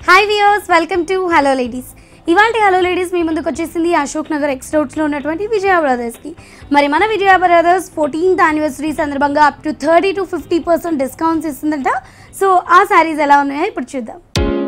Hi viewers welcome to hello ladies ఇవాళ hello ladies మీ ముందుకు వచ్చేసింది అశోక్ నగర్ ఎక్స్ రోడ్స్లో ఉన్నటువంటి విజయ బ్రదర్స్కి మరి మన విజయ బ్రదర్స్ ఫోర్టీన్త్ యానివర్సరీ సందర్భంగా up to thirty to fifty percent discounts ఇస్తుందంట సో ఆ శారీస్ ఎలా ఉన్నాయో ఇప్పుడు చూద్దాం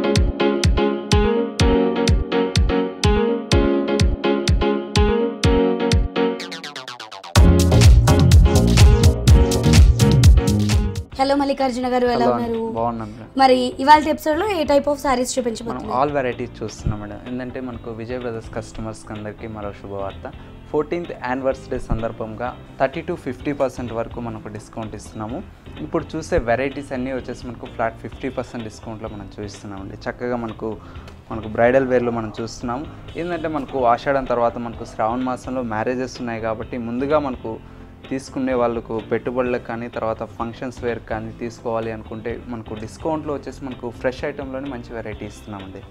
హలో మల్లికార్జున గారు ఎలా హలో ఉన్నారు బాగున్నాం మేడం మరి ఇవాళ ఎపిసోడ్లో ఏ టైప్ ఆఫ్ శారీస్ మనం చూపించబోతున్నారు ఆల్ వెరైటీస్ చూస్తున్నాం మేడం ఏంటంటే మనకు విజయ్ బ్రదర్స్ కస్టమర్స్కి అందరికీ మరో శుభవార్త ఫోర్టీన్త్ యానివర్సరీ సందర్భంగా థర్టీ టు ఫిఫ్టీ పర్సెంట్ వరకు మనకు డిస్కౌంట్ ఇస్తున్నాము ఇప్పుడు చూసే వెరైటీస్ అన్నీ వచ్చేసి మనకు ఫ్లాట్ ఫిఫ్టీ పర్సెంట్ డిస్కౌంట్లో మనం చూపిస్తున్నామండి చక్కగా మనకు మనకు బ్రైడల్ వేర్లో మనం చూస్తున్నాము ఏంటంటే మనకు ఆషాఢం తర్వాత మనకు శ్రావణ మాసంలో మ్యారేజెస్ ఉన్నాయి కాబట్టి ముందుగా మనకు తీసుకునే వాళ్ళకు పెట్టుబడులకు కానీ తర్వాత ఫంక్షన్స్ వేర్ కానీ తీసుకోవాలి అనుకుంటే మనకు డిస్కౌంట్లో వచ్చేసి మనకు ఫ్రెష్ ఐటెంలోనే మంచి వెరైటీ ఇస్తున్నామండి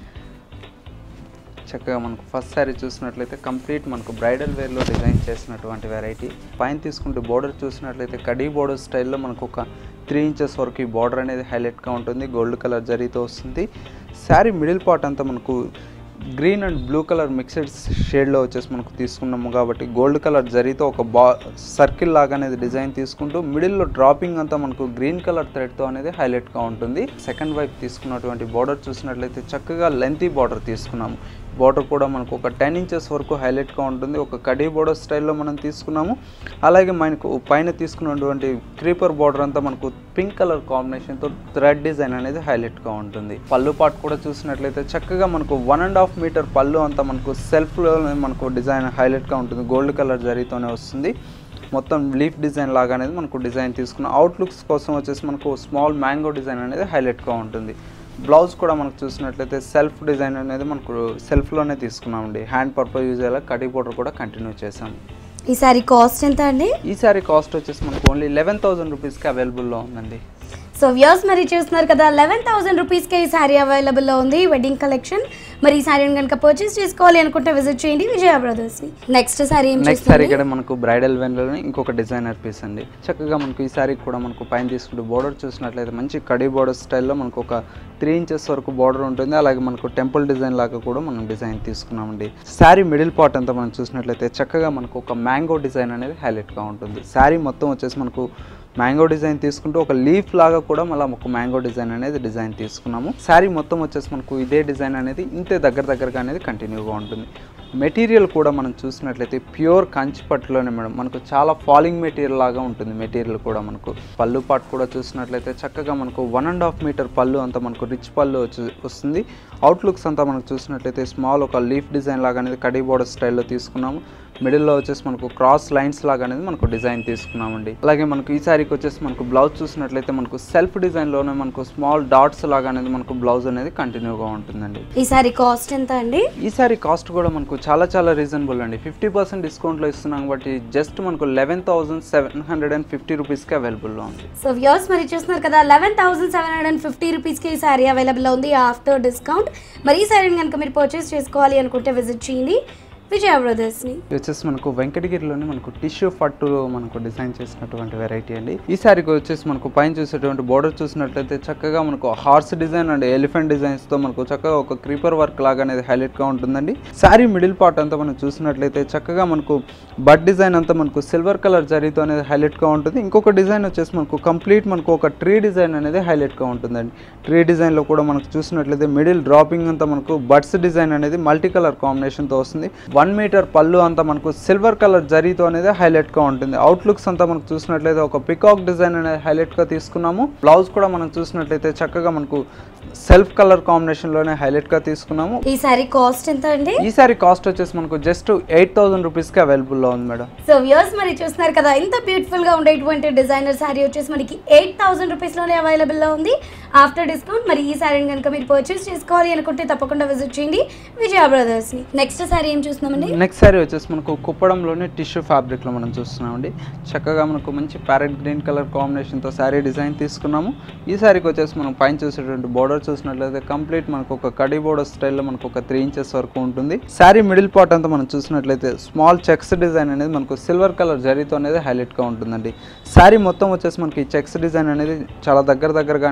చక్కగా మనకు ఫస్ట్ శారీ చూసినట్లయితే కంప్లీట్ మనకు బ్రైడల్ వేర్లో డిజైన్ చేసినటువంటి వెరైటీ పైన తీసుకుంటే బోర్డర్ చూసినట్లయితే కడీ బోర్డర్ స్టైల్లో మనకు ఒక త్రీ ఇంచెస్ వరకు ఈ బార్డర్ అనేది హైలైట్గా ఉంటుంది గోల్డ్ కలర్ జరీతో వస్తుంది శారీ మిడిల్ పార్ట్ అంతా మనకు green and blue colour mixed షేడ్లో వచ్చేసి మనకు తీసుకున్నాము కాబట్టి గోల్డ్ కలర్ జరీతో ఒక బా సర్కిల్ లాగా అనేది డిజైన్ తీసుకుంటూ మిడిల్లో డ్రాపింగ్ అంతా మనకు గ్రీన్ కలర్ థ్రెడ్తో అనేది హైలైట్గా ఉంటుంది సెకండ్ వైపు తీసుకున్నటువంటి బార్డర్ చూసినట్లయితే చక్కగా లెంతీ బార్డర్ తీసుకున్నాము బార్డర్ కూడా మనకు ఒక టెన్ ఇంచెస్ వరకు హైలైట్గా ఉంటుంది ఒక కడీ బార్డర్ స్టైల్లో మనం తీసుకున్నాము అలాగే మనకు పైన తీసుకున్నటువంటి క్రీపర్ బార్డర్ అంతా మనకు పింక్ కలర్ కాంబినేషన్తో థ్రెడ్ డిజైన్ అనేది హైలైట్గా ఉంటుంది పళ్ళు పార్ట్ కూడా చూసినట్లయితే చక్కగా మనకు వన్ అండ్ హాఫ్ మీటర్ పళ్ళు అంతా మనకు సెల్ఫ్లో మనకు డిజైన్ హైలైట్గా ఉంటుంది గోల్డ్ కలర్ జరీతోనే వస్తుంది మొత్తం లీఫ్ డిజైన్ లాగా అనేది మనకు డిజైన్ తీసుకున్నాం అవుట్లుక్స్ కోసం వచ్చేసి మనకు స్మాల్ మ్యాంగో డిజైన్ అనేది హైలైట్గా ఉంటుంది బ్లౌజ్ కూడా మనకు చూసినట్లయితే సెల్ఫ్ డిజైన్ అనేది మనకు సెల్ఫ్లోనే తీసుకున్నామండి హ్యాండ్ పర్పస్ యూజ్ అయ్యేలా కటింగ్ బోర్డర్ కూడా కంటిన్యూ చేసాం ఈ శారీ కాస్ట్ ఎంత అండి ఈ సారీ కాస్ట్ వచ్చేసి మనకు ఓన్లీ లెవెన్ థౌసండ్ రూపీస్కి అవైలబుల్లో ఉందండి సో వ్యూస్ మరి చూస్తున్నారు కదా లెవెన్ థౌసండ్ రూపీస్కే ఈ శారీ అవైలబుల్లో ఉంది వెడ్డింగ్ కలెక్షన్ మరి ఈ శారీని కనుక పర్చేస్ చేసుకోవాలి అనుకుంటే విజిట్ చేయండి విజయ బ్రదర్స్ని నెక్స్ట్ శారీ ఏం నెక్స్ట్ సారీ చూస్తుంది ఇక్కడ మనకు బ్రైడల్ వెన్లోనే ఇంకొక డిజైనర్ పీస్ అండి చక్కగా మనకు ఈ సారీ కూడా మనకు పైన తీసుకుంటే బోర్డర్ చూసినట్లయితే మంచి కడీ బోర్డర్ స్టైల్లో మనకు ఒక త్రీ ఇంచెస్ వరకు బార్డర్ ఉంటుంది అలాగే మనకు టెంపుల్ డిజైన్ లాగా కూడా మనం డిజైన్ తీసుకున్నామండి శారీ మిడిల్ పార్ట్ అంతా మనం చూసినట్లయితే చక్కగా మనకు ఒక మ్యాంగో డిజైన్ అనేది హైలైట్గా ఉంటుంది శారీ మొత్తం వచ్చేసి మనకు మ్యాంగో డిజైన్ తీసుకుంటూ ఒక లీఫ్ లాగా కూడా మళ్ళీ ఒక మ్యాంగో డిజైన్ అనేది డిజైన్ తీసుకున్నాము శారీ మొత్తం వచ్చేసి మనకు ఇదే డిజైన్ అనేది ఇంతే దగ్గర దగ్గరగా అనేది కంటిన్యూగా ఉంటుంది మెటీరియల్ కూడా మనం చూసినట్లయితే ప్యూర్ కంచి పట్టులోనే మేడం మనకు చాలా ఫాలింగ్ మెటీరియల్ లాగా ఉంటుంది మెటీరియల్ కూడా మనకు పళ్ళు పాటు కూడా చూసినట్లయితే చక్కగా మనకు వన్ అండ్ హాఫ్ మీటర్ పళ్ళు అంతా మనకు రిచ్ పళ్ళు వచ్చి వస్తుంది అవుట్లుక్స్ అంతా మనకు చూసినట్లయితే స్మాల్ ఒక లీఫ్ డిజైన్ లాగా అనేది కడీ బోర్డర్ స్టైల్లో తీసుకున్నాము మిడిల్లో వచ్చేసి మనకు క్రాస్ లైన్స్ లాగా అనేది మనకు డిజైన్ తీసుకున్నామండి అలాగే మనకు ఈ సారీకి వచ్చేసి మనకు బ్లౌజ్ చూసినట్లయితే మనకు సెల్ఫ్ డిజైన్లోనే మనకు స్మాల్ డాట్స్ లాగా అనేది మనకు బ్లౌజ్ అనేది కంటిన్యూగా ఉంటుందండి ఈ శారీ కాస్ట్ ఎంత అండి ఈ సారీ కాస్ట్ కూడా మనకు చాలా చాలా రీజనబుల్ అండి ఫిఫ్టీ పర్సెంట్ డిస్కౌంట్లో ఇస్తున్నాం కాబట్టి జస్ట్ మనకు eleven thousand seven hundred and fifty రూపీస్కి అవైలబుల్లో ఉంది సో వ్యూస్ మరి చూస్తున్నారు కదా eleven thousand seven hundred and fifty రూపీస్కి ఈ శారీ అవైలబుల్ ఉంది ఆఫ్టర్ డిస్కౌంట్ మరి ఈ శారీని కనుక మీరు పర్చేస్ చేసుకోవాలి అనుకుంటే విజిట్ చేయండి విజయ బ్రదర్స్ని ఇది వచ్చేసి మనకు వెంకటగిరిలోనే మనకు టిష్యూ పట్టులో మనకు డిజైన్ చేసినటువంటి వెరైటీ అండి ఈ సారీకి వచ్చేసి మనకు పైన చూసేటువంటి బోర్డర్ చూసినట్లయితే చక్కగా మనకు హార్స్ డిజైన్ అండ్ ఎలిఫెంట్ డిజైన్స్తో మనకు చక్కగా ఒక క్రీపర్ వర్క్ లాగా అనేది హైలైట్గా ఉంటుందండి శారీ మిడిల్ పార్ట్ అంతా మనం చూసినట్లయితే చక్కగా మనకు బడ్ డిజైన్ అంతా మనకు సిల్వర్ కలర్ జరీతో అనేది హైలైట్గా ఉంటుంది ఇంకొక డిజైన్ వచ్చేసి మనకు కంప్లీట్ మనకు ఒక ట్రీ డిజైన్ అనేది హైలైట్గా ఉంటుందండి ట్రీ డిజైన్లో కూడా మనకు చూసినట్లయితే మిడిల్ డ్రాపింగ్ అంతా మనకు బడ్స్ డిజైన్ అనేది మల్టీ కలర్ కాంబినేషన్తో వస్తుంది వన్ మీటర్ పళ్ళు అంతా మనకు సిల్వర్ కలర్ జరీతో అనేది హైలైట్గా ఉంటుంది అవుట్లుక్స్ అంతా మనకు చూసినట్లయితే ఒక పికాక్ డిజైన్ అనేది హైలైట్గా తీసుకున్నాము బ్లౌజ్ కూడా మనం చూసినట్లయితే చక్కగా మనకు సెల్ఫ్ కలర్ కాంబినేషన్లోనే హైలైట్గా తీసుకున్నాము ఈ శారీ కాస్ట్ ఎంత అండి ఈ సారీ కాస్ట్ వచ్చేసి మనకు జస్ట్ ఎయిట్ థౌసండ్ రూపీస్కి అవైలబుల్లో ఉంది మేడం సో వ్యూస్ మరి చూస్తున్నారు కదా ఇంత బ్యూటిఫుల్ గా ఉండేటువంటి డిజైనర్ శారీ వచ్చేసి మనకి ఎయిట్ థౌసండ్ రూపీస్ లోనే అవైలబుల్ లో ఉంది ఆఫ్టర్ డిస్కౌంట్ మరి ఈ శారీని కనుక మీరు పర్చేస్ చేసుకోవాలి అనుకుంటే తప్పకుండా విజిట్ చేయండి విజయ బ్రదర్స్ ని నెక్స్ట్ శారీ ఏం చూస్తున్నామండి నెక్స్ట్ సారీ వచ్చేసి మనకు కుప్పడంలోనే టిష్యూ ఫ్యాబ్రిక్లో మనం చూస్తున్నామండి చక్కగా మనకు మంచి ప్యారెట్ గ్రీన్ కలర్ కాంబినేషన్తో శారీ డిజైన్ తీసుకున్నాము ఈ శారీకి వచ్చేసి మనం పైన చూసేటువంటి బోర్డర్ చూసినట్లయితే కంప్లీట్ మనకు ఒక కడీ బోర్డర్ స్టైల్లో మనకు ఒక త్రీ ఇంచెస్ వరకు ఉంటుంది శారీ మిడిల్ పార్ట్ అంతా మనం చూసినట్లయితే స్మాల్ చెక్స్ డిజైన్ అనేది మనకు సిల్వర్ కలర్ జరీతో అనేది హైలైట్గా ఉంటుందండి శారీ మొత్తం వచ్చేసి మనకి చెక్స్ డిజైన్ అనేది చాలా దగ్గర దగ్గరగా అనేది హైలైట్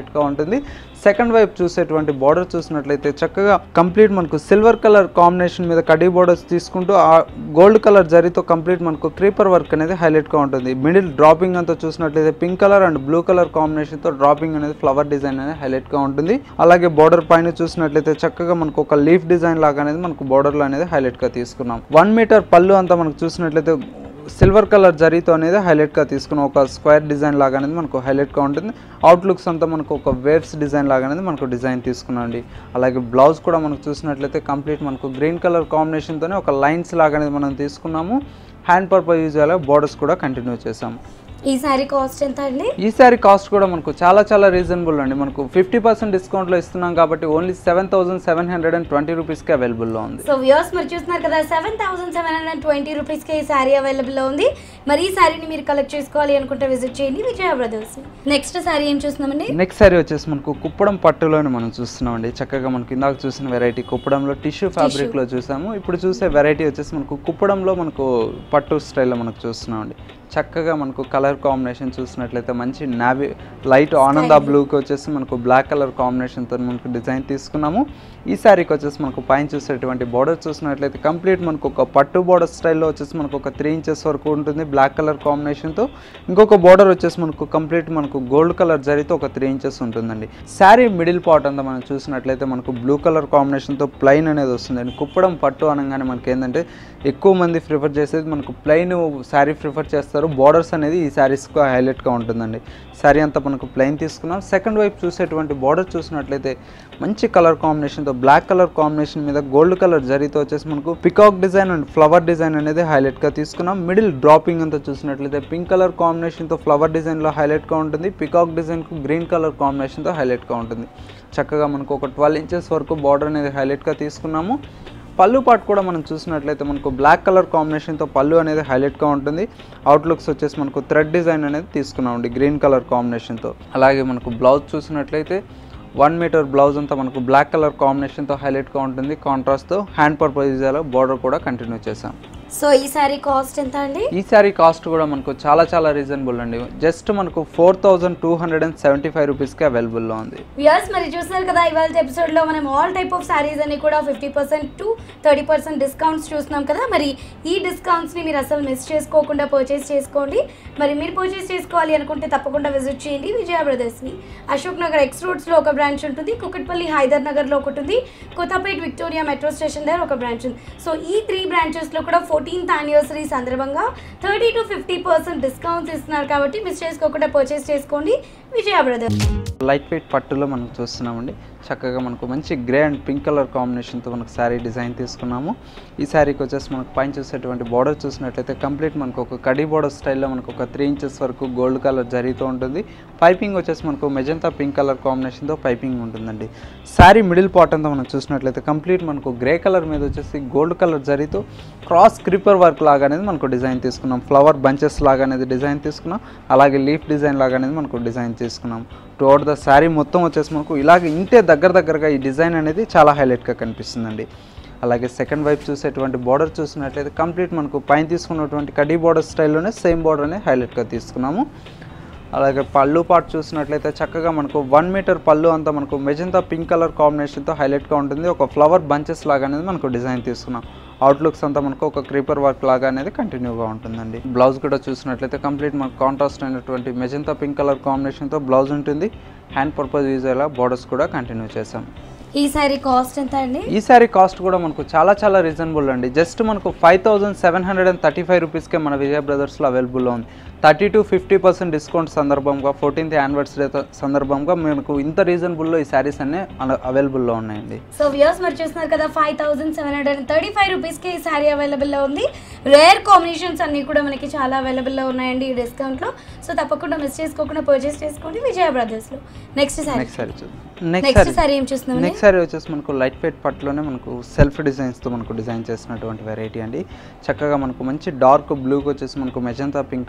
హైలైట్గా ఉంటుంది సెకండ్ వైపు చూసేటువంటి బార్డర్ చూసినట్లయితే చక్కగా కంప్లీట్ మనకు సిల్వర్ కలర్ కాంబినేషన్ మీద కడీ బోర్డర్స్ తీసుకుంటూ ఆ గోల్డ్ కలర్ జరీతో కంప్లీట్ మనకు క్రీపర్ వర్క్ అనేది హైలైట్గా ఉంటుంది మిడిల్ డ్రాపింగ్ అంతా చూసినట్లయితే pink colour and blue colour కాంబినేషన్తో డ్రాపింగ్ అనేది ఫ్లవర్ డిజైన్ అనేది హైలైట్గా ఉంటుంది అలాగే బార్డర్ పైన చూసినట్లయితే చక్కగా మనకు ఒక లీఫ్ డిజైన్ లాగా అనేది మనకు బార్డర్లో అనేది హైలైట్గా తీసుకున్నాం వన్ మీటర్ పళ్ళు అంతా మనకు చూసినట్లయితే సిల్వర్ కలర్ జరీతో అనేది హైలైట్గా తీసుకున్న ఒక స్క్వేర్ డిజైన్ లాగా అనేది మనకు హైలైట్గా ఉంటుంది అవుట్లుక్స్ అంతా మనకు ఒక వేవ్స్ డిజైన్ లాగా అనేది మనకు డిజైన్ తీసుకున్నాం అండి అలాగే బ్లౌజ్ కూడా మనకు చూసినట్లయితే కంప్లీట్ మనకు గ్రీన్ కలర్ కాంబినేషన్తోనే ఒక లైన్స్ లాగా అనేది మనం తీసుకున్నాము హ్యాండ్ పర్పస్ యూజ్ అయ్యేలా బోర్డర్స్ కూడా కంటిన్యూ చేసాము ఈ శారీ కాస్ట్ ఎంత అండి ఈ సారీ కాస్ట్ కూడా మనకు చాలా చాలా రీజనబుల్ అండి మనకు ఫిఫ్టీ పర్సెంట్ డిస్కౌంట్లో ఇస్తున్నాం కాబట్టి only seven thousand seven hundred and twenty రూపీస్కి అవైలబుల్లో ఉంది సో వ్యూస్ మరి చూస్తున్నారు కదా seven thousand seven hundred twenty రూపీస్కి ఈ శారీ అవైలబుల్లో ఉంది మరి ఈ శారీని మీరు కలెక్ట్ చేసుకోవాలి అనుకుంటే విజిట్ చేయండి విజయ బ్రదర్స్ నెక్స్ట్ శారీ ఏం చూస్తున్నామండి నెక్స్ట్ సారీ వచ్చేసి మనకు కుప్పడం పట్టులోనే మనం చూస్తున్నామండి చక్కగా మనకి ఇందాక చూసిన వెరైటీ కుప్పడంలో టిష్యూ ఫ్యాబ్రిక్లో చూసాము ఇప్పుడు చూసే వెరైటీ వచ్చేసి మనకు కుప్పడంలో మనకు పట్టు స్టైల్లో మనకు చూస్తున్నామండి చక్కగా మనకు కలర్ కాంబినేషన్ చూసినట్లయితే మంచి నావీ లైట్ ఆనంద బ్లూకి వచ్చేసి మనకు బ్లాక్ కలర్ కాంబినేషన్తో మనకు డిజైన్ తీసుకున్నాము ఈ శారీకి వచ్చేసి మనకు పైన చూసేటువంటి బార్డర్ చూసినట్లయితే కంప్లీట్ మనకు ఒక పట్టు బార్డర్ స్టైల్లో వచ్చేసి మనకు ఒక త్రీ ఇంచెస్ వరకు ఉంటుంది బ్లాక్ కలర్ కాంబినేషన్తో ఇంకొక బార్డర్ వచ్చేసి మనకు కంప్లీట్ మనకు గోల్డ్ కలర్ జరితో ఒక త్రీ ఇంచెస్ ఉంటుందండి శారీ మిడిల్ పార్ట్ అంతా మనం చూసినట్లయితే మనకు బ్లూ కలర్ కాంబినేషన్తో ప్లెయిన్ అనేది వస్తుందండి కుప్పడం పట్టు అనగానే మనకి ఏంటంటే ఎక్కువ మంది ప్రిఫర్ చేసేది మనకు ప్లెయిన్ శారీ ప్రిఫర్ చేస్తారు బార్డర్స్ అనేది ఈ శారీస్కు హైలైట్గా ఉంటుందండి శారీ అంతా మనకు ప్లెయిన్ తీసుకున్నాం సెకండ్ వైపు చూసేటువంటి బార్డర్ చూసినట్లయితే మంచి కలర్ కాంబినేషన్తో బ్లాక్ కలర్ కాంబినేషన్ మీద గోల్డ్ కలర్ జరీతో వచ్చేసి మనకు peacock design and flower design అనేది హైలైట్గా తీసుకున్నాం మిడిల్ డ్రాపింగ్ అంతా చూసినట్లయితే పింక్ కలర్ కాంబినేషన్తో ఫ్లవర్ డిజైన్లో హైలైట్గా ఉంటుంది పికాక్ డిజైన్కు గ్రీన్ కలర్ కాంబినేషన్తో హైలైట్గా ఉంటుంది చక్కగా మనకు ఒక ట్వెల్వ్ ఇంచెస్ వరకు బార్డర్ అనేది హైలైట్గా తీసుకున్నాము పళ్ళు పాటు కూడా మనం చూసినట్లయితే మనకు బ్లాక్ కలర్ కాంబినేషన్తో పళ్ళు అనేది హైలైట్గా ఉంటుంది అవుట్లుక్స్ వచ్చేసి మనకు థ్రెడ్ డిజైన్ అనేది తీసుకున్నామండి గ్రీన్ కలర్ కాంబినేషన్తో అలాగే మనకు బ్లౌజ్ చూసినట్లయితే వన్ మీటర్ బ్లౌజ్ అంతా మనకు బ్లాక్ కలర్ కాంబినేషన్తో హైలైట్గా ఉంటుంది కాంట్రాస్ట్తో హ్యాండ్ పర్పస్ బార్డర్ కూడా కంటిన్యూ చేసాం సో ఈ శారీ కాస్ట్ ఎంత అండి ఈ శారీ కాస్ట్ కూడా మనకు చాలా చాలా రీజనబుల్ అండి జస్ట్ మనకు four thousand two hundred and seventy five రూపీస్కి అవైలబుల్లో ఉంది వ్యూయర్స్ మరి చూస్తున్నారు కదా ఇవాళ ఎపిసోడ్లో మనం ఆల్ టైప్ ఆఫ్ శారీస్ అన్ని కూడా fifty percent to thirty percent discounts చూస్తున్నాం కదా మరి ఈ డిస్కౌంట్స్ని మీరు అసలు మిస్ చేసుకోకుండా పర్చేస్ చేసుకోండి మరి మీరు పర్చేస్ చేసుకోవాలి అనుకుంటే తప్పకుండా విజిట్ చేయండి విజయ బ్రదర్స్ని అశోక్ నగర్ ఎక్స్ రోడ్స్లో ఒక బ్రాంచ్ ఉంటుంది కుకట్పల్లి హైదర్ నగర్లో ఒకటి ఉంది కొత్తపేట్ విక్టోరియా మెట్రో స్టేషన్ దగ్గర ఒక బ్రాంచ్ ఉంది సో ఈ త్రీ బ్రాంచెస్లో కూడా ఫోర్టీన్త్ యానివర్సరీ సందర్భంగా thirty to fifty percent discounts ఇస్తున్నారు కాబట్టి మిస్ చేసుకోకుండా పర్చేస్ చేసుకోండి విజయ బ్రదర్స్ లైట్ వెయిట్ పట్టులో మనం చూస్తున్నామండి చక్కగా మనకు మంచి గ్రే అండ్ పింక్ కలర్ కాంబినేషన్తో మనకు శారీ డిజైన్ తీసుకున్నాము ఈ శారీకి వచ్చేసి మనకు పైన చూసేటువంటి బార్డర్ చూసినట్లయితే కంప్లీట్ మనకు ఒక కడీ బార్డర్ స్టైల్లో మనకు ఒక త్రీ ఇంచెస్ వరకు గోల్డ్ కలర్ జరీతో ఉంటుంది పైపింగ్ వచ్చేసి మనకు మెజంతా పింక్ కలర్ కాంబినేషన్తో పైపింగ్ ఉంటుందండి శారీ మిడిల్ పార్ట్ అంతా మనం చూసినట్లయితే కంప్లీట్ మనకు గ్రే కలర్ మీద వచ్చేసి గోల్డ్ కలర్ జరీతో క్రాస్ క్రీపర్ వర్క్ లాగా అనేది మనకు డిజైన్ తీసుకున్నాం ఫ్లవర్ బంచెస్ లాగా అనేది డిజైన్ తీసుకున్నాం అలాగే లీఫ్ డిజైన్ లాగా అనేది మనకు డిజైన్ తీసుకున్నాం టువర్డ్ ద శారీ మొత్తం వచ్చేసి మనకు ఇలాగ ఇంటే దగ్గర దగ్గరగా ఈ డిజైన్ అనేది చాలా హైలైట్గా కనిపిస్తుందండి అలాగే సెకండ్ వైపు చూసేటువంటి బార్డర్ చూసినట్లయితే కంప్లీట్ మనకు పైన తీసుకున్నటువంటి కడీ బార్డర్ స్టైల్లోనే సేమ్ బార్డర్ అనేది హైలైట్గా తీసుకున్నాము అలాగే పళ్ళు పార్ట్ చూసినట్లయితే చక్కగా మనకు వన్ మీటర్ పళ్ళు అంతా మనకు మెజంతా పింక్ కలర్ కాంబినేషన్తో హైలైట్గా ఉంటుంది ఒక ఫ్లవర్ బంచెస్ లాగా అనేది మనకు డిజైన్ తీసుకున్నాం అవుట్లుక్స్ అంతా మనకు ఒక క్రీపర్ వర్క్ లాగా అనేది కంటిన్యూగా ఉంటుందండి బ్లౌజ్ కూడా చూసినట్లయితే కంప్లీట్ మనకు కాంట్రాస్ట్ అయినటువంటి మెజంతా పింక్ కలర్ కాంబినేషన్తో బ్లౌజ్ ఉంటుంది హ్యాండ్ పర్పస్ యూజ్ అయ్యేలా బార్డర్స్ కూడా కంటిన్యూ చేసాం ఈ శారీ కాస్ట్ ఎంత అండి ఈ శారీ కాస్ట్ కూడా మనకు చాలా చాలా రీజనబుల్ అండి జస్ట్ మనకు five thousand seven hundred and thirty five రూపీస్కే మన విజయ బ్రదర్స్లో అవైలబుల్లో ఉంది thirty to fifty percent discount సందర్భంగా ఫోర్టీన్త్ యానివర్సరీ సందర్భంగా మనకు ఇంత రీజనబుల్లో ఈ శారీస్ అన్నీ అవైలబుల్లో ఉన్నాయండి సో వ్యూస్ మరి చూస్తున్నారు కదా five thousand seven hundred and thirty five రూపీస్కి ఈ శారీ అవైలబుల్లో ఉంది రేర్ కాంబినేషన్స్ అన్నీ కూడా మనకి చాలా అవైలబుల్లో ఉన్నాయండి ఈ డిస్కౌంట్లో సో తప్పకుండా మిస్ చేసుకోకుండా పర్చేస్ చేసుకోండి విజయ బ్రదర్స్లో నెక్స్ట్ శారీ నెక్స్ట్ శారీ చూద్దాం నెక్స్ట్ నెక్స్ట్ శారీ శారీ ఏం చూస్తున్నాం నెక్స్ట్ శారీ వచ్చేసి మనకు లైట్ వెయిట్ పట్టులోనే మనకు సెల్ఫ్ డిజైన్స్తో మనకు డిజైన్ చేసినటువంటి వెరైటీ అండి చక్కగా మనకు మంచి డార్క్ బ్లూకి వచ్చేసి మనకు మెజంతా పింక్ కలర్ కాంబినేషన్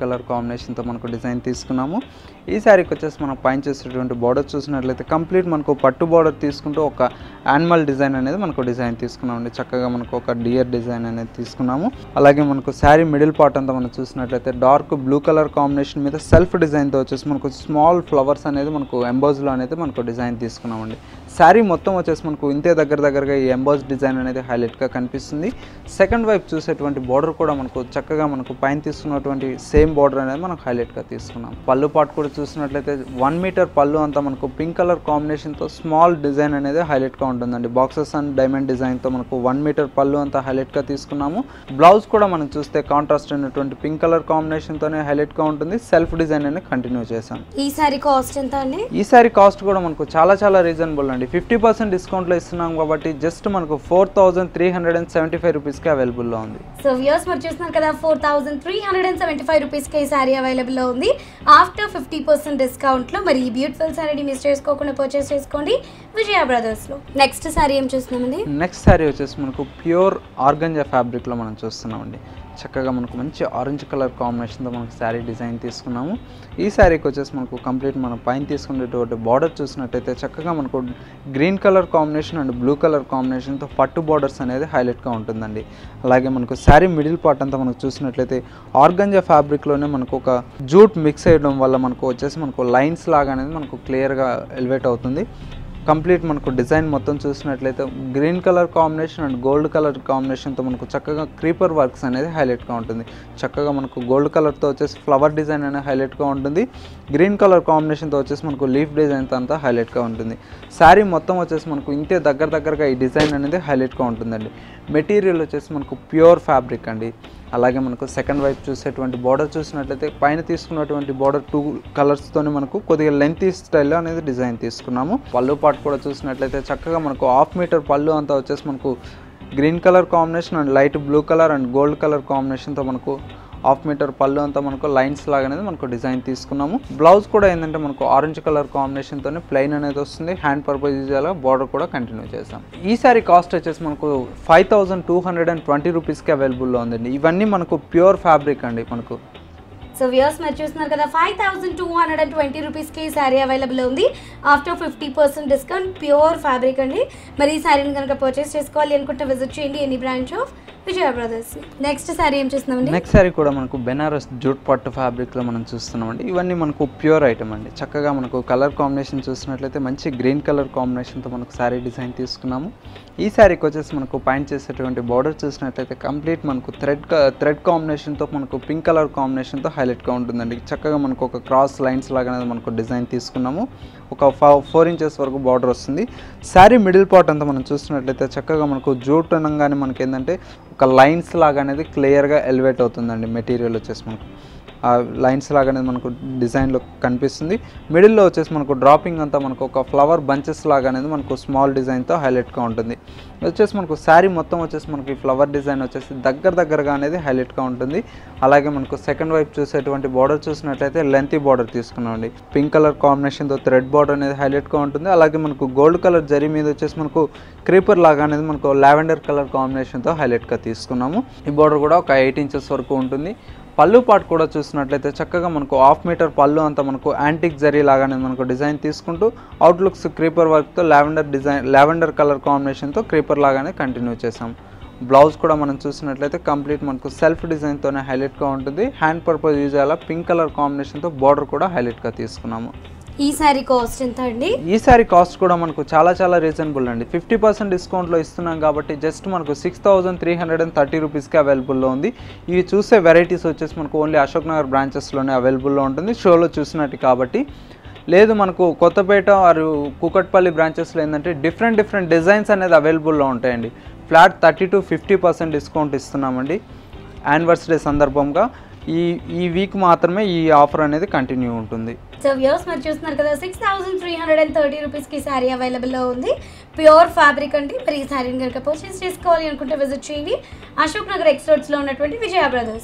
కాంబినేషన్తో మనకు డిజైన్ తీసుకున్నాము ఈ శారీకి వచ్చేసి మనం పైన చేసేటువంటి బార్డర్ చూసినట్లయితే కంప్లీట్ మనకు పట్టు బార్డర్ తీసుకుంటూ ఒక యానిమల్ డిజైన్ అనేది మనకు డిజైన్ తీసుకున్నామండి చక్కగా మనకు ఒక డియర్ డిజైన్ అనేది తీసుకున్నాము అలాగే మనకు శారీ మిడిల్ పార్ట్ అంతా మనం చూసినట్లయితే డార్క్ బ్లూ కలర్ కాంబినేషన్ మీద సెల్ఫ్ డిజైన్తో వచ్చేసి మనకు స్మాల్ ఫ్లవర్స్ అనేది మనకు ఎంబోజ్లో అనేది మనకు డిజైన్ తీసుకున్నామండి శారీ మొత్తం వచ్చేసి మనకు ఇంతే దగ్గర దగ్గరగా ఈ ఎంబోజ్ డిజైన్ అనేది హైలైట్గా కనిపిస్తుంది సెకండ్ వైపు చూసేటువంటి బార్డర్ కూడా మనకు చక్కగా మనకు పైన తీసుకున్నటువంటి సేమ్ బార్డర్ అనేది మనకు హైలైట్గా తీసుకున్నాం పళ్ళు పాటు కూడా చూసినట్లయితే వన్ మీటర్ పళ్ళు అంతా మనకు పింక్ కలర్ కాంబినేషన్తో స్మాల్ డిజైన్ అనేది హైలైట్గా ఉంటుందండి బాక్సెస్ అండ్ డైమండ్ డిజైన్తో మనకు వన్ మీటర్ పళ్ళు అంతా హైలైట్గా తీసుకున్నాము బ్లౌజ్ కూడా మనం చూస్తే కాంట్రాస్ట్ అయినటువంటి పింక్ కలర్ కాంబినేషన్తోనే హైలైట్గా ఉంటుంది సెల్ఫ్ డిజైన్ అనేది కంటిన్యూ చేసాం ఈ సారీ కాస్ట్ ఎంత అండి ఈ సారీ కాస్ట్ కూడా మనకు చాలా చాలా రీజనబుల్ అండి ఫిఫ్టీ పర్సెంట్ డిస్కౌంట్లో ఇస్తున్నాం కాబట్టి జస్ట్ మనకు four thousand three hundred and seventy five రూపీస్కి అవైలబుల్లో ఉంది సో వ్యూస్ మరి చూస్తున్నారు కదా four thousand three hundred and seventy five రూపీస్కి ఈ శారీ అవైలబుల్లో ఉంది ఆఫ్టర్ ఫిఫ్టీ పర్సెంట్ డిస్కౌంట్లో మరి ఈ బ్యూటిఫుల్ శారీని మిస్ చేసుకోకుండా పర్చేస్ చేసుకోండి విజయ బ్రదర్స్లో నెక్స్ట్ శారీ ఏం చూస్తున్నామండి నెక్స్ట్ శారీ వచ్చేసి మనకు ప్యూర్ ఆర్గంజా ఫ్యాబ్రిక్లో మనం చూస్తున్నామండి చక్కగా మనకు మంచి ఆరెంజ్ కలర్ కాంబినేషన్తో మనకు శారీ డిజైన్ తీసుకున్నాము ఈ శారీకి వచ్చేసి మనకు కంప్లీట్ మనం పైన తీసుకునేటువంటి బార్డర్ చూసినట్టయితే చక్కగా మనకు green colour combination and blue colour కాంబినేషన్తో పట్టు బార్డర్స్ అనేది హైలైట్గా ఉంటుందండి అలాగే మనకు శారీ మిడిల్ పార్ట్ అంతా మనకు చూసినట్లయితే ఆర్గంజా ఫ్యాబ్రిక్లోనే మనకు ఒక జూట్ మిక్స్ అయ్యడం వల్ల మనకు వచ్చేసి మనకు లైన్స్ లాగా అనేది మనకు క్లియర్గా ఎలివేట్ అవుతుంది కంప్లీట్ మనకు డిజైన్ మొత్తం చూసినట్లయితే green colour combination and gold colour కాంబినేషన్తో మనకు చక్కగా క్రీపర్ వర్క్స్ అనేది హైలైట్గా ఉంటుంది చక్కగా మనకు గోల్డ్ కలర్తో వచ్చేసి ఫ్లవర్ డిజైన్ అనేది హైలైట్గా ఉంటుంది గ్రీన్ కలర్ కాంబినేషన్తో వచ్చేసి మనకు లీఫ్ డిజైన్ అంతా హైలైట్గా ఉంటుంది శారీ మొత్తం వచ్చేసి మనకు ఇంతే దగ్గర దగ్గరగా ఈ డిజైన్ అనేది హైలైట్గా ఉంటుందండి మెటీరియల్ వచ్చేసి మనకు ప్యూర్ ఫ్యాబ్రిక్ అండి అలాగే మనకు సెకండ్ వైపు చూసేటువంటి బార్డర్ చూసినట్లయితే పైన తీసుకున్నటువంటి బార్డర్ టూ కలర్స్తోనే మనకు కొద్దిగా లెంతీ స్టైల్లో అనేది డిజైన్ తీసుకున్నాము పళ్ళు పాటు కూడా చూసినట్లయితే చక్కగా మనకు హాఫ్ మీటర్ పళ్ళు అంతా వచ్చేసి మనకు green colour combination and light blue colour and gold colour కాంబినేషన్తో మనకు హాఫ్ మీటర్ పళ్ళు అంతా మనకు లైన్స్ లాగా అనేది మనకు డిజైన్ తీసుకున్నాము బ్లౌజ్ కూడా ఏంటంటే మనకు ఆరెంజ్ కలర్ కాంబినేషన్తోనే ప్లెయిన్ అనేది వస్తుంది హ్యాండ్ పర్పస్ యూజ్ చేయాలి బార్డర్ కూడా కంటిన్యూ చేసాం ఈ సారీ కాస్ట్ వచ్చేసి మనకు five thousand two hundred and twenty రూపీస్కి అవైలబుల్లో ఉందండి ఇవన్నీ మనకు ప్యూర్ ఫ్యాబ్రిక్ అండి మనకు సో వ్యూస్ మరి చూస్తున్నారు కదా five thousand two hundred and twenty రూపీస్కి ఈ శారీ అవైలబుల్ ఉంది after fifty percent discount pure fabric అండి మరి ఈ శారీని కనుక పర్చేస్ చేసుకోవాలి అనుకుంటే విజిట్ చేయండి any branch of Vijaya brothers next sari ఏం చూస్తున్నామండి నెక్స్ట్ సారీ కూడా మనకు బెనారస్ జూట్ పట్టు ఫ్యాబ్రిక్లో మనం చూస్తున్నామండి ఇవన్నీ మనకు ప్యూర్ ఐటమ్ అండి చక్కగా మనకు కలర్ కాంబినేషన్ చూసినట్లయితే మంచి గ్రీన్ కలర్ కాంబినేషన్తో మనకు శారీ డిజైన్ తీసుకున్నాము ఈ శారీకి వచ్చేసి మనకు పైన చేసేటువంటి బార్డర్ చూసినట్లయితే కంప్లీట్ మనకు థ్రెడ్ థ్రెడ్ కాంబినేషన్తో మనకు పింక్ కలర్ కాంబినేషన్తో హైలైట్గా ఉంటుందండి చక్కగా మనకు ఒక క్రాస్ లైన్స్ లాగా అనేది మనకు డిజైన్ తీసుకున్నాము ఒక ఫోర్ ఇంచెస్ వరకు బార్డర్ వస్తుంది శారీ మిడిల్ పార్ట్ అంతా మనం చూసినట్లయితే చక్కగా మనకు జూట్ అనగానే మనకి ఏంటంటే ఒక లైన్స్ లాగా అనేది క్లియర్గా ఎలివేట్ అవుతుందండి మెటీరియల్ వచ్చేసి మనకు ఆ లైన్స్ లాగా అనేది మనకు డిజైన్లో కనిపిస్తుంది మిడిల్లో వచ్చేసి మనకు డ్రాపింగ్ అంతా మనకు ఒక ఫ్లవర్ బంచెస్ లాగా అనేది మనకు స్మాల్ డిజైన్తో హైలైట్గా ఉంటుంది ఇది వచ్చేసి మనకు శారీ మొత్తం వచ్చేసి మనకి ఫ్లవర్ డిజైన్ వచ్చేసి దగ్గర దగ్గరగా అనేది హైలైట్గా ఉంటుంది అలాగే మనకు సెకండ్ వైపు చూసేటువంటి బార్డర్ చూసినట్లయితే లెంతీ బార్డర్ తీసుకున్నామండి పింక్ కలర్ కాంబినేషన్తో థ్రెడ్ బార్డర్ అనేది హైలైట్గా ఉంటుంది అలాగే మనకు గోల్డ్ కలర్ జరీ మీద వచ్చేసి మనకు క్రీపర్ లాగా అనేది మనకు లావెండర్ కలర్ కాంబినేషన్తో హైలైట్గా తీసుకున్నాము ఈ బార్డర్ కూడా ఒక ఎయిట్ ఇంచెస్ వరకు ఉంటుంది పళ్ళు పాటు కూడా చూసినట్లయితే చక్కగా మనకు హాఫ్ మీటర్ పళ్ళు అంతా మనకు యాంటిక్ జరీ లాగానే మనకు డిజైన్ తీసుకుంటూ అవుట్లుక్స్ క్రీపర్ వర్క్తో లావెండర్ డిజైన్ లావెండర్ కలర్ కాంబినేషన్తో క్రీపర్ లాగానే కంటిన్యూ చేసాం బ్లౌజ్ కూడా మనం చూసినట్లయితే కంప్లీట్ మనకు సెల్ఫ్ డిజైన్తోనే హైలైట్గా ఉంటుంది హ్యాండ్ పర్పస్ యూజ్ అయ్యేలా పింక్ కలర్ కాంబినేషన్తో బార్డర్ కూడా హైలైట్గా తీసుకున్నాము ఈ శారీ కాస్ట్ ఎంత అండి ఈ సారీ కాస్ట్ కూడా మనకు చాలా చాలా రీజనబుల్ అండి ఫిఫ్టీ పర్సెంట్ డిస్కౌంట్లో ఇస్తున్నాం కాబట్టి జస్ట్ మనకు six thousand three hundred and thirty రూపీస్కి అవైలబుల్లో ఉంది ఇవి చూసే వెరైటీస్ వచ్చేసి మనకు ఓన్లీ అశోక్ నగర్ బ్రాంచెస్లోనే అవైలబుల్లో ఉంటుంది షోలో చూసినట్టు కాబట్టి లేదు మనకు కొత్తపేట మరియు కూకట్పల్లి బ్రాంచెస్లో ఏంటంటే డిఫరెంట్ డిఫరెంట్ డిజైన్స్ అనేది అవైలబుల్లో ఉంటాయండి flat thirty to fifty percent discount ఇస్తున్నామండి యానివర్సరీ సందర్భంగా ఈ ఈ వీక్ మాత్రమే ఈ ఆఫర్ అనేది కంటిన్యూ ఉంటుంది సో వ్యూస్ మరి చూస్తున్నారు కదా six thousand three hundred and thirty రూపీస్కి శారీ అవైలబుల్లో ఉంది ప్యూర్ ఫ్యాబ్రిక్ అండి మరి ఈ శారీని కనుక పర్చేస్ చేసుకోవాలి అనుకుంటే విజిట్ చేయండి అశోక్ నగర్ ఎక్స్పోర్ట్స్లో ఉన్నటువంటి విజయ బ్రదర్స్ని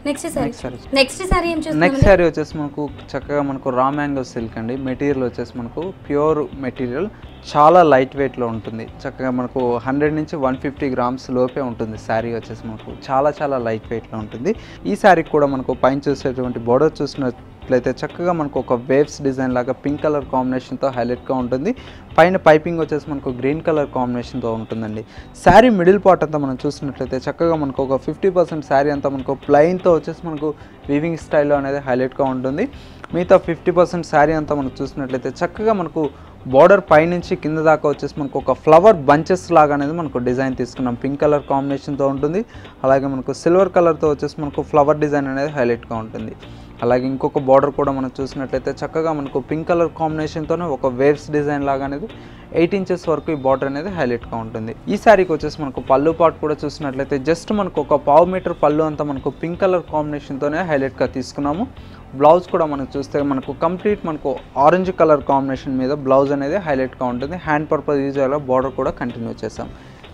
next sari Next saree. Next sari ఏం నెక్స్ట్ చూస్తున్నాం శారీ వచ్చేసి మనకు చక్కగా మనకు రా మ్యాంగో సిల్క్ అండి మెటీరియల్ వచ్చేసి మనకు ప్యూర్ మెటీరియల్ చాలా లైట్ వెయిట్లో ఉంటుంది చక్కగా మనకు హండ్రెడ్ నుంచి వన్ ఫిఫ్టీ గ్రామ్స్ లోపే ఉంటుంది శారీ వచ్చేసి మనకు చాలా చాలా లైట్ వెయిట్లో ఉంటుంది ఈ శారీకి కూడా మనకు పైన చూసేటువంటి బోర్డర్ చూసినట్లయితే చక్కగా మనకు ఒక వేవ్స్ డిజైన్ లాగా పింక్ కలర్ కాంబినేషన్తో హైలైట్గా ఉంటుంది పైన పైపింగ్ వచ్చేసి మనకు గ్రీన్ కలర్ కాంబినేషన్తో ఉంటుందండి శారీ మిడిల్ పార్ట్ అంతా మనం చూసినట్లయితే చక్కగా మనకు ఒక ఫిఫ్టీ పర్సెంట్ శారీ అంతా మనకు ప్లెయిన్తో వచ్చేసి మనకు వీవింగ్ స్టైల్లో అనేది హైలైట్గా ఉంటుంది మిగతా ఫిఫ్టీ పర్సెంట్ శారీ అంతా మనం చూసినట్లయితే చక్కగా మనకు బార్డర్ పైనుంచి కింద దాకా వచ్చేసి మనకు ఒక ఫ్లవర్ బంచెస్ లాగా అనేది మనకు డిజైన్ తీసుకున్నాం పింక్ కలర్ కాంబినేషన్తో ఉంటుంది అలాగే మనకు సిల్వర్ కలర్తో వచ్చేసి మనకు ఫ్లవర్ డిజైన్ అనేది హైలైట్గా ఉంటుంది అలాగే ఇంకొక బార్డర్ కూడా మనం చూసినట్లయితే చక్కగా మనకు పింక్ కలర్ కాంబినేషన్తోనే ఒక వేవ్స్ డిజైన్ లాగా అనేది ఎయిట్ ఇంచెస్ వరకు ఈ బార్డర్ అనేది హైలైట్గా ఉంటుంది ఈ శారీకి వచ్చేసి మనకు పళ్ళు పాటు కూడా చూసినట్లయితే జస్ట్ మనకు ఒక పావు మీటర్ పళ్ళు అంతా మనకు పింక్ కలర్ కాంబినేషన్తోనే హైలైట్గా తీసుకున్నాము బ్లౌజ్ కూడా మనం చూస్తే మనకు కంప్లీట్ మనకు ఆరెంజ్ కలర్ కాంబినేషన్ మీద బ్లౌజ్ అనేది హైలైట్గా ఉంటుంది హ్యాండ్ పర్పస్ యూజ్ అయ్యేలా బార్డర్ కూడా కంటిన్యూ చేసాం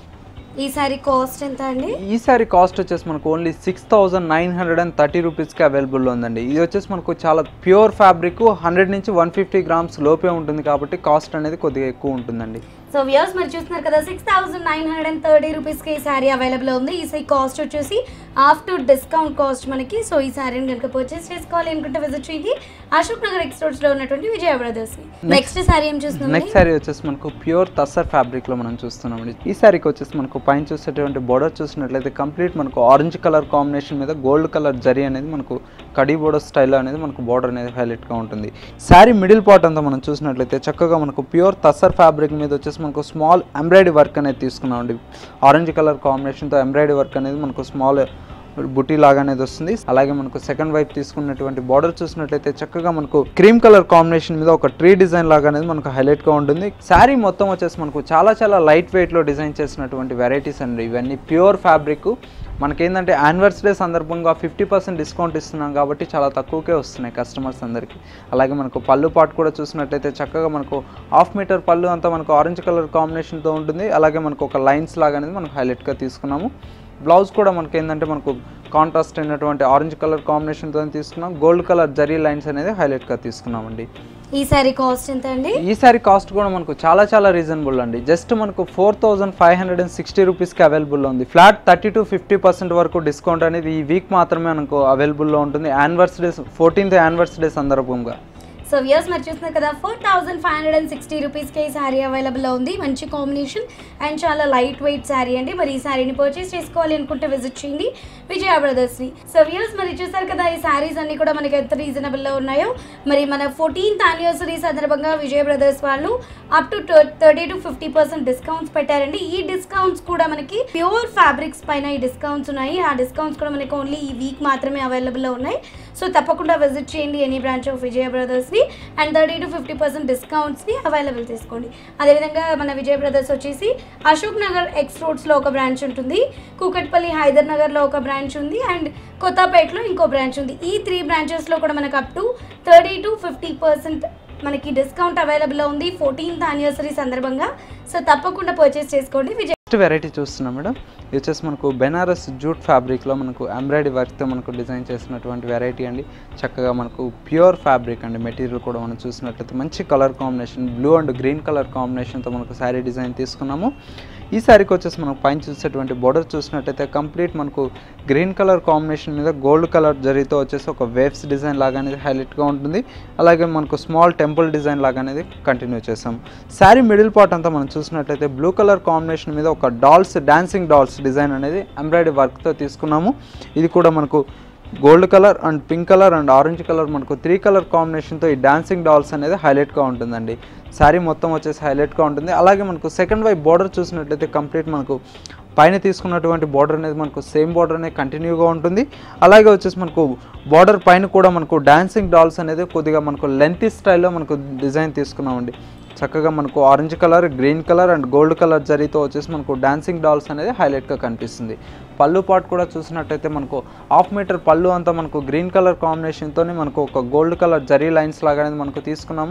ఈ సారీ కాస్ట్ ఎంత అండి ఈ సారీ కాస్ట్ వచ్చేసి మనకు only six thousand nine hundred and thirty రూపీస్కి అవైలబుల్లో ఉందండి ఇది వచ్చేసి మనకు చాలా ప్యూర్ ఫ్యాబ్రిక్ హండ్రెడ్ నుంచి వన్ ఫిఫ్టీ గ్రామ్స్ లోపే ఉంటుంది కాబట్టి కాస్ట్ అనేది కొద్దిగా ఎక్కువ ఉంటుందండి సో వ్యూస్ మరి చూస్తున్నారు కదా six thousand nine hundred and thirty రూపీస్కి ఈ శారీ అవైలబుల్ ఉంది ఈ సారీ కాస్ట్ వచ్చేసి ఆఫ్టర్ డిస్కౌంట్ కాస్ట్ మనకి సో ఈ శారీని కనుక పర్చేస్ చేసుకోవాలి అనుకుంటే విజిట్ చేయండి అశోక్ నగర్ ఎక్స్పోర్ట్స్ లో ఉన్నటువంటి విజయ బ్రదర్స్ నెక్స్ట్ శారీ ఏం చూస్తున్నాం నెక్స్ట్ శారీ వచ్చేసి మనకు ప్యూర్ తస్సర్ ఫ్యాబ్రిక్లో మనం చూస్తున్నామండి ఈ శారీకి వచ్చేసి మనకు పైన చూసేటువంటి బోర్డర్ చూసినట్లయితే కంప్లీట్ మనకు ఆరెంజ్ కలర్ కాంబినేషన్ మీద గోల్డ్ కలర్ జరీ అనేది మనకు కడీ బోర్డర్ స్టైల్ అనేది మనకు బోర్డర్ అనేది హైలైట్గా ఉంటుంది శారీ మిడిల్ పార్ట్ అంతా మనం చూసినట్లయితే చక్కగా మనకు ప్యూర్ తస్సర్ ఫ్యాబ్రిక్ మీద వచ్చేసి మనకు స్మాల్ ఎంబ్రాయిడరీ వర్క్ అనేది తీసుకున్నామండి ఆరెంజ్ కలర్ కాంబినేషన్తో ఎంబ్రాయిడరీ వర్క్ అనేది మనకు స్మాల్ బుటీ లాగా అనేది వస్తుంది అలాగే మనకు సెకండ్ వైపు తీసుకున్నటువంటి బార్డర్ చూసినట్లయితే చక్కగా మనకు క్రీమ్ కలర్ కాంబినేషన్ మీద ఒక ట్రీ డిజైన్ లాగా అనేది మనకు హైలైట్ గా ఉంటుంది శారీ మొత్తం వచ్చేసి మనకు చాలా చాలా లైట్ వెయిట్ లో డిజైన్ చేసినటువంటి వెరైటీస్ అండి ఇవన్నీ ప్యూర్ ఫ్యాబ్రిక్ మనకేంటంటే యానివర్సరీ సందర్భంగా ఫిఫ్టీ పర్సెంట్ డిస్కౌంట్ ఇస్తున్నాం కాబట్టి చాలా తక్కువకే వస్తున్నాయి కస్టమర్స్ అందరికీ అలాగే మనకు పళ్ళు పాటు కూడా చూసినట్లయితే చక్కగా మనకు హాఫ్ మీటర్ పళ్ళు అంతా మనకు ఆరెంజ్ కలర్ కాంబినేషన్తో ఉంటుంది అలాగే మనకు ఒక లైన్స్ లాగా అనేది మనకు హైలైట్గా తీసుకున్నాము బ్లౌజ్ కూడా మనకి ఏంటంటే మనకు కాంట్రాస్ట్ అయినటువంటి ఆరెంజ్ కలర్ కాంబినేషన్తో తీసుకున్నాం గోల్డ్ కలర్ జరీ లైన్స్ అనేది హైలైట్గా తీసుకున్నామండి ఈ సారీ కాస్ట్ ఎంత అండి ఈ సారీ కాస్ట్ కూడా మనకు చాలా చాలా రీజనబుల్ అండి జస్ట్ మనకు four thousand five hundred and sixty రూపీస్కి అవైలబుల్లో ఉంది flat thirty to fifty percent వరకు డిస్కౌంట్ అనేది ఈ వీక్ మాత్రమే మనకు అవైలబుల్లో ఉంటుంది యానివర్సరీ ఫోర్టీన్త్ యానివర్సరీ సందర్భంగా సో వ్యూస్ మరి చూస్తున్నారు కదా four thousand five hundred and sixty రూపీస్కి ఈ శారీ అవైలబుల్లో ఉంది మంచి కాంబినేషన్ అండ్ చాలా లైట్ వెయిట్ శారీ అండి మరి ఈ శారీని పర్చేస్ చేసుకోవాలి అనుకుంటే విజిట్ చేయండి విజయ బ్రదర్స్ని సో వ్యూస్ మరి చూసారు కదా ఈ శారీస్ అన్ని కూడా మనకి ఎంత రీజనబుల్లో ఉన్నాయో మరి మన ఫోర్టీన్త్ యానివర్సరీ సందర్భంగా విజయ బ్రదర్స్ వాళ్ళు up to thirty to fifty percent discounts పెట్టారండి ఈ డిస్కౌంట్స్ కూడా మనకి ప్యూర్ ఫ్యాబ్రిక్స్ పైన ఈ డిస్కౌంట్స్ ఉన్నాయి ఆ డిస్కౌంట్స్ కూడా మనకి ఓన్లీ ఈ వీక్ మాత్రమే అవైలబుల్లో ఉన్నాయి సో తప్పకుండా విజిట్ చేయండి ఎనీ బ్రాంచ్ ఆఫ్ విజయ బ్రదర్స్ని and thirty to fifty percent డిస్కౌంట్స్ని అవైలబుల్ చేసుకోండి అదేవిధంగా మన విజయ బ్రదర్స్ వచ్చేసి అశోక్ నగర్ ఎక్స్ రోడ్స్లో ఒక బ్రాంచ్ ఉంటుంది కూకట్పల్లి హైదర్ నగర్లో ఒక బ్రాంచ్ ఉంది అండ్ కొత్తపేటలో ఇంకో బ్రాంచ్ ఉంది ఈ త్రీ బ్రాంచెస్లో కూడా మనకు up to thirty to fifty percent మనకి డిస్కౌంట్ అవైలబుల్లో ఉంది ఫోర్టీన్త్ యానివర్సరీ సందర్భంగా సో తప్పకుండా పర్చేస్ చేసుకోండి విజయ్ నెక్స్ట్ వెరైటీ చూస్తున్నాం మేడం ఇది వచ్చేసి మనకు బెనారస్ జూట్ ఫ్యాబ్రిక్లో మనకు ఎంబ్రాయిడరీ వర్క్తో మనకు డిజైన్ చేసినటువంటి వెరైటీ అండి చక్కగా మనకు ప్యూర్ ఫ్యాబ్రిక్ అండి మెటీరియల్ కూడా మనం చూసినట్లయితే మంచి colour combination blue and green colour కాంబినేషన్తో మనకు శారీ డిజైన్ తీసుకున్నాము ఈ శారీకి వచ్చేసి మనం పైన చూసేటువంటి బోర్డర్ చూసినట్టయితే కంప్లీట్ మనకు గ్రీన్ కలర్ కాంబినేషన్ మీద గోల్డ్ కలర్ జరీతో వచ్చేసి ఒక వేవ్స్ డిజైన్ లాగా అనేది హైలైట్గా ఉంటుంది అలాగే మనకు స్మాల్ టెంపుల్ డిజైన్ లాగా అనేది కంటిన్యూ చేసాం శారీ మిడిల్ పార్ట్ అంతా మనం చూసినట్లయితే బ్లూ కలర్ కాంబినేషన్ మీద ఒక డాల్స్ డాన్సింగ్ డాల్స్ డిజైన్ అనేది ఎంబ్రాయిడరీ వర్క్తో తీసుకున్నాము ఇది కూడా మనకు gold colour and pink colour and orange colour మనకు త్రీ కలర్ కాంబినేషన్తో ఈ డాన్సింగ్ డాల్స్ అనేది హైలైట్గా ఉంటుందండి శారీ మొత్తం వచ్చేసి హైలైట్గా ఉంటుంది అలాగే మనకు సెకండ్ వైపు బార్డర్ చూసినట్లయితే కంప్లీట్ మనకు పైన తీసుకున్నటువంటి బార్డర్ అనేది మనకు సేమ్ బార్డర్ అనేది కంటిన్యూగా ఉంటుంది అలాగే వచ్చేసి మనకు బార్డర్ పైన కూడా మనకు డాన్సింగ్ డాల్స్ అనేది కొద్దిగా మనకు లెంత్ స్టైల్లో మనకు డిజైన్ తీసుకున్నామండి చక్కగా మనకు orange colour green colour and gold colour జరీతో వచ్చేసి మనకు డాన్సింగ్ డాల్స్ అనేది హైలైట్గా కనిపిస్తుంది పళ్ళు పాటు కూడా చూసినట్టయితే మనకు హాఫ్ మీటర్ పళ్ళు అంతా మనకు గ్రీన్ కలర్ కాంబినేషన్తో మనకు ఒక గోల్డ్ కలర్ జరీ లైన్స్ లాగా అనేది మనకు తీసుకున్నాము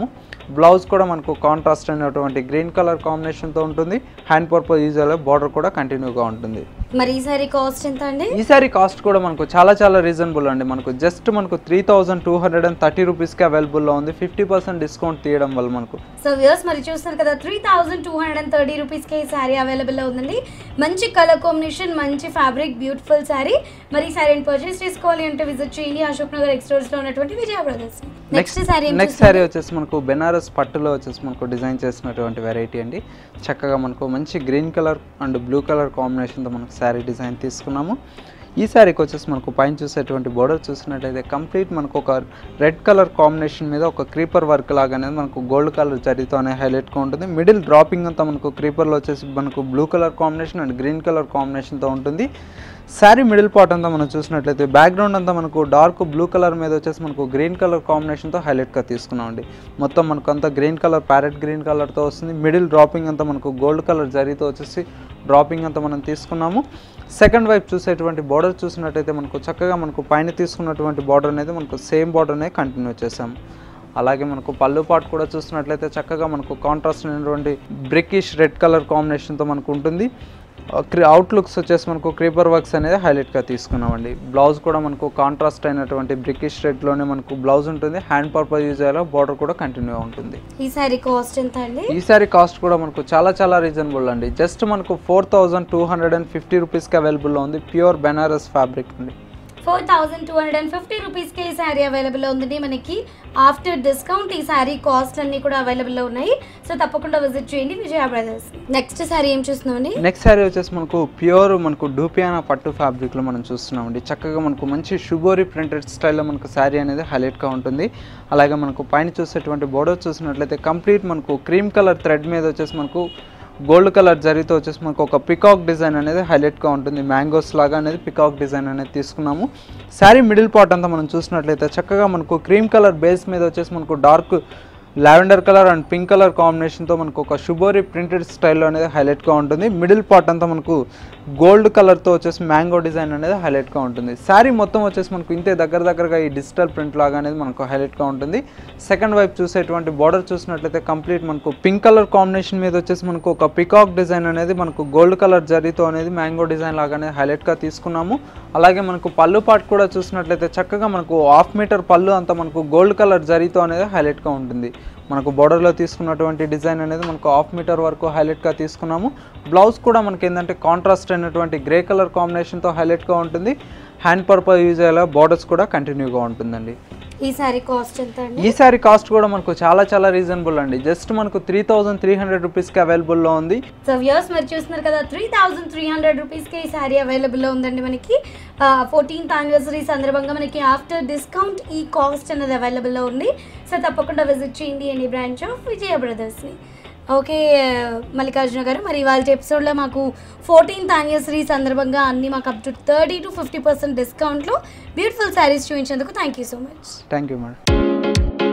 బ్లౌజ్ కూడా మనకు కాంట్రాస్ట్ అయినటువంటి గ్రీన్ కలర్ కాంబినేషన్తో ఉంటుంది హ్యాండ్ పర్పస్ యూజ్ అయ్యే బార్డర్ కూడా కంటిన్యూగా ఉంటుంది మరి ఈ సారీ కాస్ట్ ఎంత అండి ఈ సారీ కాస్ట్ కూడా మనకు చాలా చాలా రీజనబుల్ అండి మనకు జస్ట్ మనకు three thousand two hundred and thirty రూపీస్కి అవైలబుల్లో ఉంది ఫిఫ్టీ పర్సెంట్ డిస్కౌంట్ తీయడం వల్ల మనకు సో వ్యూస్ మరి చూస్తారు కదా three thousand two hundred and thirty రూపీస్కి ఈ శారీ అవైలబుల్లో ఉందండి మంచి కలర్ కాంబినేషన్ మంచి ఫ్యాబ్రిక్ బ్యూటిఫుల్ శారీ మరి ఈ శారీని పర్చేస్ చేసుకోవాలి అంటే విజిట్ చేయండి అశోక్ నగర్ ఎక్స్టోర్స్లో ఉన్నటువంటి Vijaya brothers next sari next sari వచ్చేసి మనకు బెనారస్ పట్టులో వచ్చేసి మనకు డిజైన్ చేసినటువంటి వెరైటీ అండి చక్కగా మనకు మంచి green colour and blue colour కాంబినేషన్తో మనకు శారీ డిజైన్ తీసుకున్నాము ఈ శారీకి వచ్చేసి మనకు పైన చూసేటువంటి బోర్డర్ చూసినట్లయితే కంప్లీట్ మనకు ఒక రెడ్ కలర్ కాంబినేషన్ మీద ఒక క్రీపర్ వర్క్ లాగా అనేది మనకు గోల్డ్ కలర్ జరీతో అనే హైలైట్గా ఉంటుంది మిడిల్ డ్రాపింగ్ అంతా మనకు క్రీపర్లో వచ్చేసి మనకు blue colour combination and green colour కాంబినేషన్తో ఉంటుంది శారీ మిడిల్ పార్ట్ అంతా మనం చూసినట్లయితే బ్యాక్గ్రౌండ్ అంతా మనకు డార్క్ బ్లూ కలర్ మీద వచ్చేసి మనకు గ్రీన్ కలర్ కాంబినేషన్తో హైలైట్గా తీసుకున్నామండి మొత్తం మనకు అంతా గ్రీన్ కలర్ ప్యారెట్ గ్రీన్ కలర్తో వస్తుంది మిడిల్ డ్రాపింగ్ అంతా మనకు గోల్డ్ కలర్ జరీతో వచ్చేసి డ్రాపింగ్ అంతా మనం తీసుకున్నాము సెకండ్ వైపు చూసేటువంటి బార్డర్ చూసినట్టయితే మనకు చక్కగా మనకు పైన తీసుకున్నటువంటి బార్డర్ అనేది మనకు సేమ్ బార్డర్ అనేది కంటిన్యూ చేసాము అలాగే మనకు పళ్ళు పాటు కూడా చూసినట్లయితే చక్కగా మనకు కాంట్రాస్ట్ అయినటువంటి బ్రికిష్ రెడ్ కలర్ కాంబినేషన్తో మనకు ఉంటుంది అవుట్లుక్స్ వచ్చేసి మనకు క్రీపర్ వర్క్స్ అనేది హైలైట్గా తీసుకున్నామండి బ్లౌజ్ కూడా మనకు కాంట్రాస్ట్ అయినటువంటి బ్రికిష్ రెడ్లోనే మనకు బ్లౌజ్ ఉంటుంది హ్యాండ్ పర్పస్ యూజ్ అయ్యేలా బార్డర్ కూడా కంటిన్యూ ఉంటుంది ఈ శారీ కాస్ట్ ఎంత అండి ఈ సారీ కాస్ట్ కూడా మనకు చాలా చాలా రీజనబుల్ అండి జస్ట్ మనకు four thousand two hundred and fifty రూపీస్కి అవైలబుల్లో ఉంది ప్యూర్ బెనారస్ ఫ్యాబ్రిక్ అండి four thousand two hundred and fifty రూపీస్కి ఈ శారీ అవైలబుల్లో ఉందండి మనకి ఆఫ్టర్ డిస్కౌంట్ ఈ శారీ కాస్ట్ అన్ని కూడా అవైలబుల్లో ఉన్నాయి సో తప్పకుండా విజిట్ చేయండి విజయ బ్రదర్స్ నెక్స్ట్ శారీ ఏం చూస్తున్నామండి నెక్స్ట్ శారీ వచ్చేసి మనకు ప్యూర్ మనకు డూపియానా పట్టు ఫ్యాబ్రిక్లో మనం చూస్తున్నామండి చక్కగా మనకు మంచి షుగోరీ ప్రింటెడ్ స్టైల్లో మనకు శారీ అనేది హైలైట్గా ఉంటుంది అలాగే మనకు పైన చూసేటువంటి బోర్డర్ చూసినట్లయితే కంప్లీట్ మనకు క్రీమ్ కలర్ థ్రెడ్ మీద వచ్చేసి మనకు గోల్డ్ కలర్ జరీతో వచ్చేసి మనకు ఒక పికాక్ డిజైన్ అనేది హైలైట్గా ఉంటుంది మ్యాంగోస్ లాగా అనేది పికాక్ డిజైన్ అనేది తీసుకున్నాము శారీ మిడిల్ పార్ట్ అంతా మనం చూసినట్లయితే చక్కగా మనకు క్రీమ్ కలర్ బేస్ మీద వచ్చేసి మనకు dark lavender colour and pink colour కాంబినేషన్తో మనకు ఒక షుబోరీ ప్రింటెడ్ స్టైల్లో అనేది హైలైట్గా ఉంటుంది మిడిల్ పార్ట్ అంతా మనకు గోల్డ్ కలర్తో వచ్చేసి మ్యాంగో డిజైన్ అనేది హైలైట్గా ఉంటుంది శారీ మొత్తం వచ్చేసి మనకు ఇంతే దగ్గర దగ్గరగా ఈ డిజిటల్ ప్రింట్ లాగా అనేది మనకు హైలైట్గా ఉంటుంది సెకండ్ వైపు చూసేటువంటి బార్డర్ చూసినట్లయితే కంప్లీట్ మనకు పింక్ కలర్ కాంబినేషన్ మీద వచ్చేసి మనకు ఒక పికాక్ డిజైన్ అనేది మనకు గోల్డ్ కలర్ జరీతో అనేది మ్యాంగో డిజైన్ లాగా అనేది హైలైట్గా తీసుకున్నాము అలాగే మనకు పళ్ళు పార్ట్ కూడా చూసినట్లయితే చక్కగా మనకు హాఫ్ మీటర్ పళ్ళు అంతా మనకు గోల్డ్ కలర్ జరీతో అనేది హైలైట్గా ఉంటుంది మనకు బోర్డర్లో తీసుకున్నటువంటి డిజైన్ అనేది మనకు హాఫ్ మీటర్ వరకు హైలైట్గా తీసుకున్నాము బ్లౌజ్ కూడా మనకి ఏంటంటే కాంట్రాస్ట్ అయినటువంటి గ్రే కలర్ కాంబినేషన్తో హైలైట్గా ఉంటుంది హ్యాండ్ పర్పస్ యూజ్ అయ్యేలా బార్డర్స్ కూడా కంటిన్యూగా ఉంటుందండి ఈ శారీ కాస్ట్ ఎంత అండి ఈ సారీ కాస్ట్ కూడా మనకు చాలా చాలా రీజనబుల్ అండి జస్ట్ మనకు త్రీ థౌజండ్ త్రీ హండ్రెడ్ రూపీస్కి అవైలబుల్లో ఉంది సో వ్యూస్ మరి చూస్తున్నారు కదా త్రీ థౌజండ్ త్రీ హండ్రెడ్ రూపీస్కి ఈ శారీ అవైలబుల్లో ఉందండి మనకి ఫోర్టీన్త్ యానివర్సరీ సందర్భంగా మనకి ఆఫ్టర్ డిస్కౌంట్ ఈ కాస్ట్ అనేది అవైలబుల్లో ఉంది సో తప్పకుండా విజిట్ చేయండి ఎనీ బ్రాంచ్ ఆఫ్ విజయ బ్రదర్స్ని ఓకే మల్లికార్జున గారు మరి ఇవాళ ఎపిసోడ్లో మాకు ఫోర్టీన్త్ యానివర్సరీ సందర్భంగా అన్ని మాకు up to thirty to fifty percent డిస్కౌంట్లో బ్యూటిఫుల్ శారీస్ చూపించేందుకు thank you so much thank you madam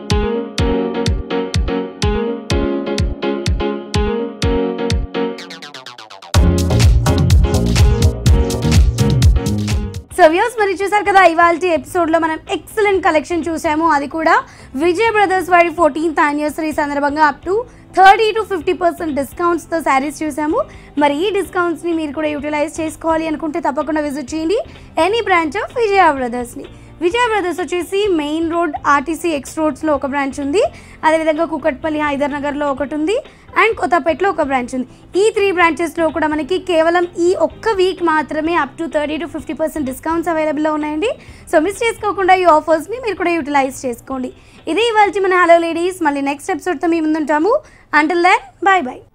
so views మరి చూసారు కదా ఇవాళ ఎపిసోడ్లో మనం ఎక్సలెంట్ కలెక్షన్ చూసాము అది కూడా విజయ్ బ్రదర్స్ వారి ఫోర్టీన్త్ యానివర్సరీ సందర్భంగా up to thirty to fifty percent డిస్కౌంట్స్తో శారీస్ చూసాము మరి ఈ డిస్కౌంట్స్ని మీరు కూడా యూటిలైజ్ చేసుకోవాలి అనుకుంటే తప్పకుండా విజిట్ చేయండి ఎనీ బ్రాంచ్ ఆఫ్ విజయ బ్రదర్స్ని విజయ బ్రదర్స్ వచ్చేసి మెయిన్ రోడ్ ఆర్టీసీ ఎక్స్ రోడ్స్లో ఒక బ్రాంచ్ ఉంది అదేవిధంగా కుకట్పల్లి హైదర్ నగర్లో ఒకటి ఉంది అండ్ కొత్తపేటలో ఒక బ్రాంచ్ ఉంది ఈ త్రీ బ్రాంచెస్లో కూడా మనకి కేవలం ఈ ఒక్క వీక్ మాత్రమే up to thirty to fifty percent discounts అవైలబుల్లో ఉన్నాయండి సో మిస్ చేసుకోకుండా ఈ ఆఫర్స్ని మీరు కూడా యూటిలైజ్ చేసుకోండి ఇదే ఇవాళ మన హలో లేడీస్ మళ్ళీ నెక్స్ట్ ఎపిసోడ్తో మీ ముందుంటాము అంటిల్ దెన్ బాయ్ బాయ్